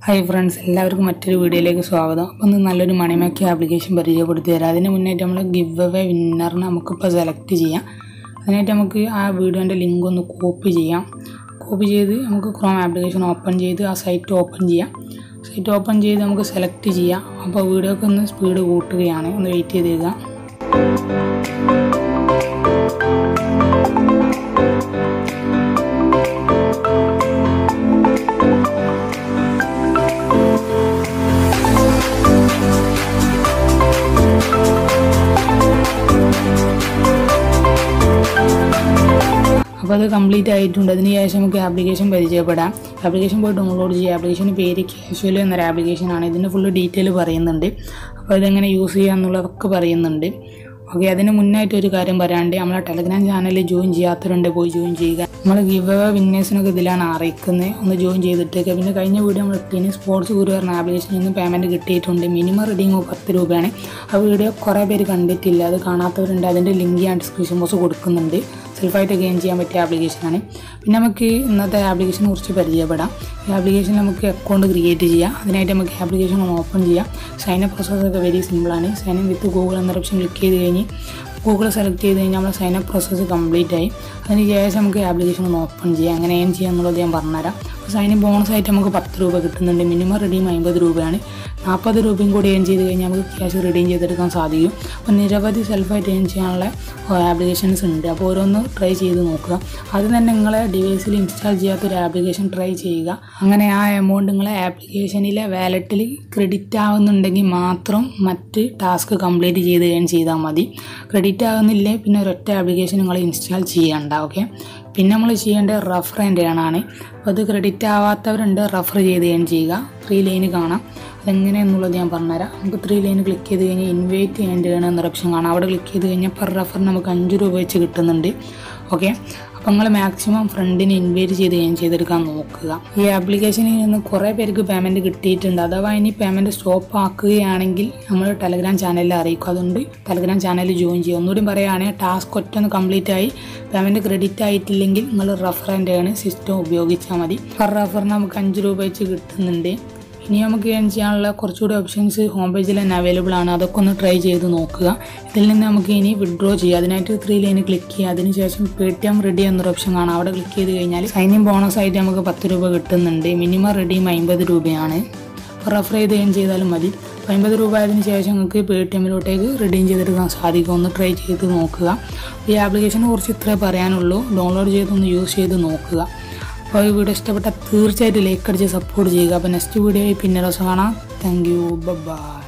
hi friends എല്ലാവർക്കും മറ്റൊരു വീഡിയോയിലേക്ക് സ്വാഗതം അപ്പോൾ ഇന്ന് നല്ലൊരു മണിമാക്കി ആപ്ലിക്കേഷൻ പരിചയപ്പെടുത്തി തരാം അതിന് മുന്നായിട്ട് നമ്മൾ ഗിവ് അവേ വിന്നറിനെ നമുക്കിപ്പോൾ സെലക്ട് ചെയ്യാം അതിനായിട്ട് നമുക്ക് ആ വീഡിയോൻ്റെ ലിങ്ക് ഒന്ന് കോപ്പി ചെയ്യാം കോപ്പി ചെയ്ത് നമുക്ക് ക്രോം ആപ്ലിക്കേഷൻ ഓപ്പൺ ചെയ്ത് ആ സൈറ്റ് ഓപ്പൺ ചെയ്യാം സൈറ്റ് ഓപ്പൺ ചെയ്ത് നമുക്ക് സെലക്ട് ചെയ്യാം അപ്പോൾ വീഡിയോക്ക് ഒന്ന് സ്പീഡ് കൂട്ടുകയാണ് ഒന്ന് വെയിറ്റ് ചെയ്തേക്കുക അപ്പോൾ അത് കംപ്ലീറ്റ് ആയിട്ടുണ്ട് അതിന് ശേഷം നമുക്ക് ആപ്ലിക്കേഷൻ പരിചയപ്പെടാം ആപ്ലിക്കേഷൻ പോയി ഡൗൺലോഡ് ചെയ്യുക ആപ്ലിക്കേഷൻ പേര് കാഷ്വൽ എന്നൊരു ആപ്ലിക്കേഷനാണ് ഇതിൻ്റെ ഫുള്ള് ഡീറ്റെയിൽ പറയുന്നുണ്ട് അപ്പോൾ ഇതെങ്ങനെ യൂസ് ചെയ്യുക എന്നുള്ളതൊക്കെ പറയുന്നുണ്ട് ഓക്കെ അതിന് മുന്നായിട്ട് ഒരു കാര്യം പറയാണ്ട് നമ്മളെ ടെലഗ്രാം ചാനലിൽ ജോയിൻ ചെയ്യാത്തവരുണ്ട് പോയി ജോയിൻ ചെയ്യുക നമ്മൾ ഗിവ് അവ വിന്നേഴ്സിനൊക്കെ ഇതിലാണ് അറിയിക്കുന്നത് ഒന്ന് ജോയിൻ ചെയ്തിട്ടേക്ക് പിന്നെ കഴിഞ്ഞ വീഡിയോ നമ്മൾ ഇട്ടിന് സ്പോർട്സ് ഗുരു പറഞ്ഞ ആപ്ലിക്കേഷനിൽ നിന്ന് പേയ്മെൻറ്റ് കിട്ടിയിട്ടുണ്ട് മിനിമം റീഡിങ് പത്ത് രൂപയാണ് ആ വീഡിയോ കുറേ പേര് കണ്ടിട്ടില്ല അത് കാണാത്തവരുണ്ട് അതിൻ്റെ ലിങ്ക് ഞാൻ ഡിസ്ക്രിപ്ഷൻ ബോക്സ് കൊടുക്കുന്നുണ്ട് സെൽഫായിട്ട് ഗെയിൻ ചെയ്യാൻ പറ്റിയ ആപ്ലിക്കേഷനാണ് പിന്നെ നമുക്ക് ഇന്നത്തെ ആപ്ലിക്കേഷനെ കുറിച്ച് പരിചയപ്പെടാം ഈ ആപ്ലിക്കേഷൻ നമുക്ക് അക്കൗണ്ട് ക്രിയേറ്റ് ചെയ്യാം അതിനായിട്ട് നമുക്ക് ആപ്ലിക്കേഷൻ ഒന്ന് ഓപ്പൺ ചെയ്യാം സൈനപ്പ് പ്രോസസ്സൊക്കെ വെരി സിമ്പിളാണ് സൈൻ വിത്ത് ഗൂഗിൾ എന്ന ഓപ്ഷൻ ക്ലിക്ക് ചെയ്ത് കഴിഞ്ഞ് ഗൂഗിൾ സെലക്ട് ചെയ്ത് കഴിഞ്ഞാൽ നമ്മൾ സൈനപ്പ് പ്രോസസ്സ് കംപ്ലീറ്റ് ആയി അതിന് ശേഷം നമുക്ക് ആപ്ലിക്കേഷൻ ഒന്ന് ഓപ്പൺ ചെയ്യാം അങ്ങനെ ഏം ചെയ്യാം എന്നുള്ളത് ഞാൻ പറഞ്ഞുതരാം അപ്പോൾ സൈന് ബോണസ് ആയിട്ട് നമുക്ക് പത്ത് രൂപ കിട്ടുന്നുണ്ട് മിനിമം റിഡീം അമ്പത് രൂപയാണ് നാൽപ്പത് രൂപയും കൂടി ഏൺ ചെയ്ത് കഴിഞ്ഞാൽ നമുക്ക് ക്യാഷ് റിഡീം ചെയ്തെടുക്കാൻ സാധിക്കും അപ്പോൾ നിരവധി സെൽഫായിട്ട് ഏൺ ചെയ്യാനുള്ള ആപ്ലിക്കേഷൻസ് ഉണ്ട് അപ്പോൾ ഓരോന്ന് ട്രൈ ചെയ്ത് നോക്കുക അത് തന്നെ നിങ്ങളെ ഡിവൈസിൽ ഇൻസ്റ്റാൾ ചെയ്യാത്തൊരു ആപ്ലിക്കേഷൻ ട്രൈ ചെയ്യുക അങ്ങനെ ആ എമൗണ്ട് നിങ്ങളെ ആപ്ലിക്കേഷനിലെ വാലറ്റിൽ ക്രെഡിറ്റ് ആവുന്നുണ്ടെങ്കിൽ മാത്രം മറ്റ് ടാസ്ക് കംപ്ലീറ്റ് ചെയ്ത് ഏൺ ചെയ്താൽ മതി ക്രെഡിറ്റ് ആകുന്നില്ലേ പിന്നെ ഒരൊറ്റ ആപ്ലിക്കേഷൻ നിങ്ങൾ ഇൻസ്റ്റാൾ ചെയ്യണ്ട ഓക്കെ പിന്നെ നമ്മൾ ചെയ്യേണ്ടത് റഫർ ആൻഡ് ഏൺ ആണ് അപ്പോൾ അത് ക്രെഡിറ്റ് ആവാത്തവരുണ്ട് റഫർ ചെയ്ത് ഏൺ ചെയ്യുക ത്രീ ലൈന് കാണാം അതെങ്ങനെയെന്നുള്ളത് ഞാൻ പറഞ്ഞുതരാം നമുക്ക് ത്രീ ലൈന് ക്ലിക്ക് ചെയ്ത് കഴിഞ്ഞാൽ ഇൻവൈറ്റ് ആൻഡ് ഏൺ എന്നൊരു ഓപ്ഷൻ കാണാം അവിടെ ക്ലിക്ക് ചെയ്ത് കഴിഞ്ഞാൽ പെർ റഫർ നമുക്ക് അഞ്ച് രൂപ വെച്ച് കിട്ടുന്നുണ്ട് ഓക്കെ അപ്പോൾ നിങ്ങൾ മാക്സിമം ഫ്രണ്ടിന് ഇൻവൈറ്റ് ചെയ്ത് ഏൺ ചെയ്തെടുക്കാൻ നോക്കുക ഈ ആപ്ലിക്കേഷനിൽ നിന്ന് കുറേ പേർക്ക് പേയ്മെൻറ്റ് കിട്ടിയിട്ടുണ്ട് അഥവാ ഇനി പേയ്മെൻറ്റ് സ്റ്റോപ്പ് ആക്കുകയാണെങ്കിൽ നമ്മൾ ടെലഗ്രാം ചാനലിൽ അറിയിക്കും അതുകൊണ്ട് ടെലഗ്രാം ചാനലിൽ ജോയിൻ ചെയ്യുക ഒന്നുകൂടി പറയുകയാണെങ്കിൽ ടാസ്ക് ഒറ്റ ഒന്ന് കംപ്ലീറ്റ് ആയി പേയ്മെൻറ്റ് ക്രെഡിറ്റ് ആയിട്ടില്ലെങ്കിൽ നിങ്ങൾ റഫർ ആൻഡ് ആണ് സിസ്റ്റം ഉപയോഗിച്ചാൽ മതി പെർ റഫറിന് നമുക്ക് അഞ്ച് രൂപ വെച്ച് കിട്ടുന്നുണ്ട് ഇനി നമുക്ക് ഏൺ ചെയ്യാനുള്ള കുറച്ചുകൂടി ഓപ്ഷൻസ് ഹോം പേജിൽ തന്നെ അവൈലബിൾ ആണ് അതൊക്കെ ഒന്ന് ട്രൈ ചെയ്ത് നോക്കുക ഇതിൽ നിന്ന് നമുക്ക് ഇനി വിഡ്രോ ചെയ്യുക അതിനായിട്ട് ത്രീ ലൈന് ക്ലിക്ക് ചെയ്യുക അതിനുശേഷം പേ ടി എം റെഡി എന്നൊരു ഓപ്ഷൻ കാണാം അവിടെ ക്ലിക്ക് ചെയ്ത് കഴിഞ്ഞാൽ സൈൻ ഇൻ ബോണസ് ആയിട്ട് നമുക്ക് പത്ത് രൂപ കിട്ടുന്നുണ്ട് മിനിമം റെഡിയും അമ്പത് രൂപയാണ് റെഫർ ചെയ്ത് ഏൺ ചെയ്താലും മതി അപ്പോൾ അമ്പത് രൂപ ആയതിനു ശേഷം നിങ്ങൾക്ക് പേ ടി എമ്മിലോട്ടേക്ക് റിഡീം ചെയ്തെടുക്കാൻ സാധിക്കും ഒന്ന് ട്രൈ ചെയ്ത് നോക്കുക ഈ ആപ്ലിക്കേഷനെ കുറിച്ച് ഇത്രേ പറയാനുള്ളൂ ഡൗൺലോഡ് ചെയ്തൊന്ന് യൂസ് ചെയ്ത് നോക്കുക അപ്പോൾ ഈ വീഡിയോ ഇഷ്ടപ്പെട്ടാൽ തീർച്ചയായിട്ടും ലൈക്ക് അടിച്ച് സപ്പോർട്ട് ചെയ്യുക അപ്പോൾ നെക്സ്റ്റ് വീഡിയോയിൽ പിന്നെ ദിവസം കാണാം താങ്ക് യു ബൈ